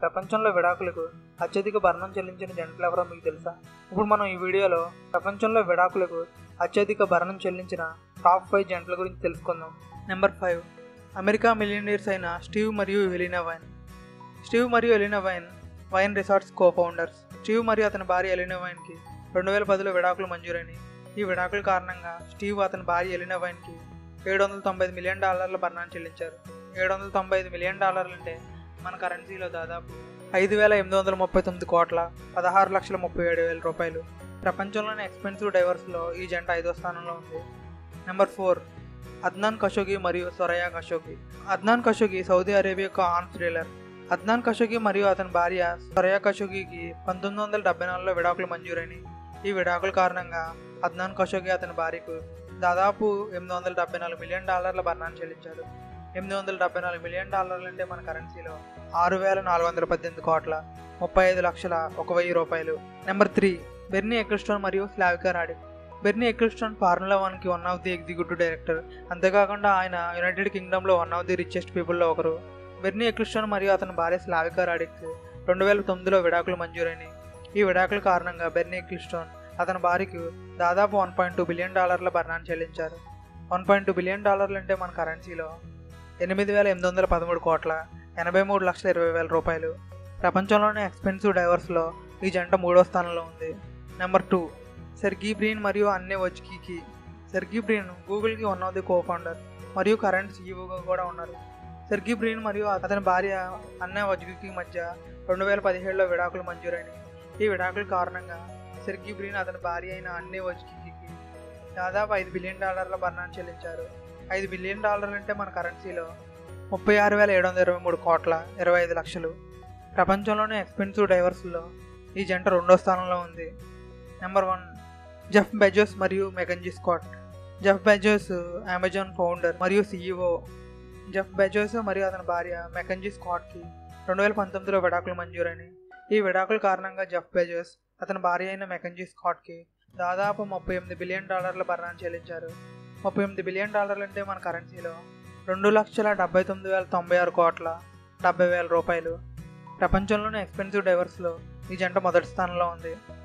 ప్రపంచంలో విడాకులకు అత్యధిక భరణం చెల్లించిన జంటలు ఎవరో మీకు తెలుసా ఇప్పుడు మనం ఈ వీడియోలో ప్రపంచంలో విడాకులకు అత్యధిక భరణం చెల్లించిన టాప్ ఫైవ్ జంటల గురించి తెలుసుకుందాం నెంబర్ ఫైవ్ అమెరికా మిలియనీర్స్ అయిన స్టీవ్ మరియు ఎలినా వైన్ స్టీవ్ మరియు Elaine Wynn Wynn resorts co founders Steve మరియు అతని భార్య ఎలినా వైన్కి రెండు వేల పదిలో విడాకులు మంజూరైనవి ఈ విడాకుల కారణంగా స్టీవ్ అతని భార్య ఎలినా వైన్కి ఏడు వందల తొంభై ఐదు మిలియన్ డాలర్ల భరణాన్ని చెల్లించారు ఏడు వందల తొంభై ఐదు మిలియన్ డాలర్లు అంటే మన కరెన్సీలో దాదాపు ఐదు వేల ఎనిమిది వందల ముప్పై తొమ్మిది కోట్ల పదహారు లక్షల ముప్పై ఏడు వేల రూపాయలు ప్రపంచంలోని ఎక్స్పెన్సివ్ డైవర్స్లో ఈ జంట ఐదో స్థానంలో ఉంది నెంబర్ ఫోర్ అద్నాన్ కషోగి మరియు Soraya Khashoggi Adnan Khashoggi Saudi Arabia యొక్క ఆర్మ్స్ డీలర్ అద్నాన్ కషోగి మరియు అతని భార్య సొరయా కషోగికి పంతొమ్మిది వందల డెబ్బై నాలుగులో విడాకులు మంజూరైనవి ఈ విడాకుల కారణంగా అద్నాన్ కషోగి అతని భార్యకు దాదాపు ఎనిమిది వందల డెబ్బై నాలుగు మిలియన్ డాలర్ల భరణాన్ని చెల్లించారు ఎనిమిది వందల డెబ్బై నాలుగు మిలియన్ డాలర్లు అంటే మన కరెన్సీలో ఆరు వేల నాలుగు వందల పద్దెనిమిది కోట్ల ముప్పై ఐదు లక్షల ఒక వెయ్యి రూపాయలు నెంబర్ త్రీ బెర్నీ ఎక్లిస్టోన్ మరియు Slavica Radic Bernie Ecclestone formula వన్కి one of the executive director అంతేకాకుండా ఆయన యునైటెడ్ కింగ్డమ్లో వన్ ఆఫ్ ది రిచెస్ట్ పీపుల్లో ఒకరు బెర్నీ ఎక్లిస్టోన్ మరియు అతని భార్య స్లావికా రాడిక్ రెండు వేల తొమ్మిదిలో విడాకులు మంజూరైనవి ఈ విడాకుల కారణంగా బెర్నీ ఎక్లిస్టోన్ అతని భార్యకు దాదాపు వన్ పాయింట్ టూ బిలియన్ డాలర్ల భరణాన్ని చెల్లించారు వన్ పాయింట్ టూ బిలియన్ డాలర్లు అంటే మన కరెన్సీలో ఎనిమిది వేల ఎనిమిది వందల పదమూడు కోట్ల ఎనభై మూడు లక్షల ఇరవై వేల రూపాయలు ప్రపంచంలోనే ఎక్స్పెన్సివ్ డైవర్స్లో ఈ జంట మూడో స్థానంలో ఉంది నెంబర్ టూ సెర్గీ బ్రీన్ మరియు అన్నే వజ్కీకి సెర్గీ బ్రీన్ గూగుల్కి one of the co founder మరియు కరెంట్ సీఈఓగా కూడా ఉన్నారు సెర్గీ బ్రీన్ మరియు అతని భార్య అన్నే వజ్కీకి మధ్య రెండు వేల పదిహేడులో విడాకులు మంజూరైనవి ఈ విడాకుల కారణంగా సెర్గీ బ్రీన్ అతని భార్య అయిన అన్నే వజ్కీకి దాదాపు ఐదు బిలియన్ డాలర్ల భరణాన్ని చెల్లించారు ఐదు బిలియన్ డాలర్లు అంటే మన కరెన్సీలో ముప్పై ఆరు వేల ఏడు వందల ఇరవై మూడు కోట్ల ఇరవై ఐదు లక్షలు ప్రపంచంలోనే ఎక్స్పెన్సివ్ డైవర్స్లో ఈ జంట రెండో స్థానంలో ఉంది నెంబర్ వన్ జెఫ్ బెజోస్ మరియు MacKenzie Scott Jeff Bezos Amazon founder మరియు సీఈఓ జెఫ్ బెజోస్ మరియు అతని భార్య మెకంజీ స్కాట్కి రెండు వేల పంతొమ్మిదిలో విడాకులు మంజూరైనవి ఈ విడాకుల కారణంగా జెఫ్ బెజోస్ అతని భార్య అయిన మెకంజీ స్కాట్కి దాదాపు ముప్పై ఎనిమిది బిలియన్ డాలర్ల భరణాన్ని చెల్లించారు ముప్పై ఎనిమిది బిలియన్ డాలర్లు అంటే మన కరెన్సీలో రెండు లక్షల డెబ్బై తొమ్మిది వేల తొంభై ఆరు కోట్ల డెబ్బై వేల రూపాయలు ప్రపంచంలోని ఎక్స్పెన్సివ్ డైవర్స్లో ఈ జంట మొదటి స్థానంలో ఉంది